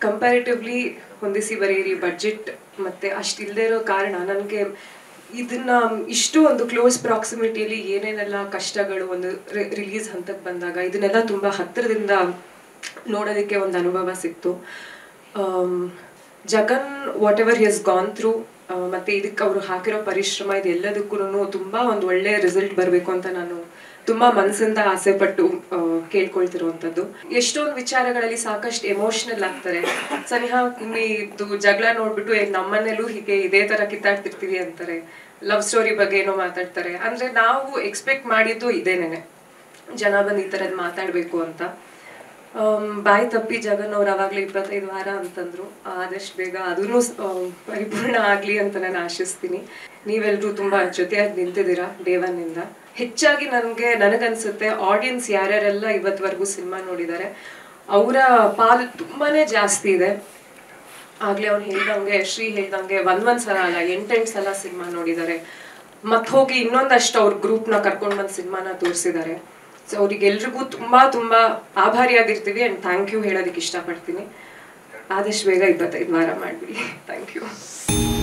comparatively ಹೊಂದಿಸಿ ಬರೆಯಿರಿ budget ಮತ್ತೆ ಅಷ್ಟಿಲ್ಲದೆ ಇರೋ ಕಾರಣ ನನಗೆ ಇದನ್ನ ಇಷ್ಟು ಒಂದು ಕ್ಲೋಸ್ ಪ್ರಾಕ್ಸಿಮಿಟಿಯಲ್ಲಿ ಏನೇನೆಲ್ಲ ಕಷ್ಟಗಳು ಒಂದು ರಿಲೀಸ್ ಹಂತಕ್ಕೆ ಬಂದಾಗ ಇದನ್ನೆಲ್ಲ ತುಂಬ ಹತ್ತಿರದಿಂದ ನೋಡೋದಕ್ಕೆ ಒಂದು ಅನುಭವ ಸಿಕ್ತು um, Jagan whatever he has gone through ಮತ್ತೆ ಇದಕ್ಕೆ ಅವರು ಹಾಕಿರೋ ಪರಿಶ್ರಮ ಇದೆಲ್ಲದಕ್ಕೂ ತುಂಬಾ ಒಂದು ಒಳ್ಳೆ ರಿಸಲ್ಟ್ ಬರಬೇಕು ಅಂತ ನಾನು ತುಂಬಾ ಮನಸ್ಸಿಂದ ಆಸೆ ಪಟ್ಟು ಆ, ಕೇಳ್ಕೊಳ್ತಿರುವಂಥದ್ದು ಎಷ್ಟೊಂದು ವಿಚಾರಗಳಲ್ಲಿ ಸಾಕಷ್ಟು ಎಮೋಷನಲ್ ಆಗ್ತಾರೆ ಸನಿಹಾ ಇದು ಜಗಳ ನೋಡ್ಬಿಟ್ಟು ಏ, ನಮ್ಮನೇಲೂ ಹೀಗೆ ಇದೇ ತರ ಕಿತ್ತಾಡ್ತಿರ್ತೀವಿ ಅಂತಾರೆ ಲವ್ ಸ್ಟೋರಿ ಬಗ್ಗೆ ಏನೋ ಮಾತಾಡ್ತಾರೆ ಅಂದ್ರೆ ನಾವು ಎಕ್ಸ್ಪೆಕ್ಟ್ ಮಾಡಿದ್ದು ಇದೇನೇನೆ ಜನ ಬಂದು ಈ ಥರದ್ದು ಮಾತಾಡಬೇಕು ಅಂತ ಆಮ್, ಬಾಯಿ ತಪ್ಪಿ ಜಗನ್ ಅವ್ರು ಅವಾಗಲೇ ಇಪ್ಪತ್ತೈದು ವಾರ ಅಂತಂದ್ರು ಆದಷ್ಟು ಬೇಗ ಅದನ್ನು ಪರಿಪೂರ್ಣ ಆಗ್ಲಿ ಅಂತ ನಾನು ಆಶಿಸ್ತೀನಿ ನೀವೆಲ್ಲರೂ ತುಂಬಾ ಜೊತೆಯಾಗಿ ನಿಂತಿದ್ದೀರಾ ಡೇ ಒನ್ ಇಂದ ಹೆಚ್ಚಾಗಿ ನನಗೆ ನನಗನ್ಸುತ್ತೆ ಆಡಿಯನ್ಸ್ ಯಾರ್ಯಾರೆಲ್ಲ ಇವತ್ವರೆಗೂ ಸಿನಿಮಾ ನೋಡಿದ್ದಾರೆ ಅವರ ಪಾಲು ತುಂಬಾನೇ ಜಾಸ್ತಿ ಇದೆ ಆಗ್ಲೇ ಅವ್ನು ಹೇಳ್ದಂಗೆ ಶ್ರೀ ಹೇಳ್ದಂಗೆ ಒಂದ್ ಒಂದ್ ಸಲ ಅಲ್ಲ ಎಂಟೆಂಟು ಸಲ ಸಿನಿಮಾ ನೋಡಿದ್ದಾರೆ ಮತ್ ಹೋಗಿ ಇನ್ನೊಂದಷ್ಟು ಅವ್ರ ಗ್ರೂಪ್ನ ಕರ್ಕೊಂಡ್ ಬಂದ್ ಸಿನಿಮಾನ ತೋರಿಸಿದ್ದಾರೆ ಸೊ ಅವ್ರಿಗೆಲ್ರಿಗೂ ತುಂಬಾ ತುಂಬಾ ಆಭಾರಿಯಾಗಿರ್ತೀವಿ ಅಂಡ್ ಥ್ಯಾಂಕ್ ಯು ಹೇಳೋದಕ್ಕೆ ಇಷ್ಟಪಡ್ತೀನಿ ಆದಷ್ಟು ಬೇಗ ಇಪ್ಪತ್ತೈದು ವಾರ ಮಾಡ್ಬಿಡಿ ಥ್ಯಾಂಕ್ ಯು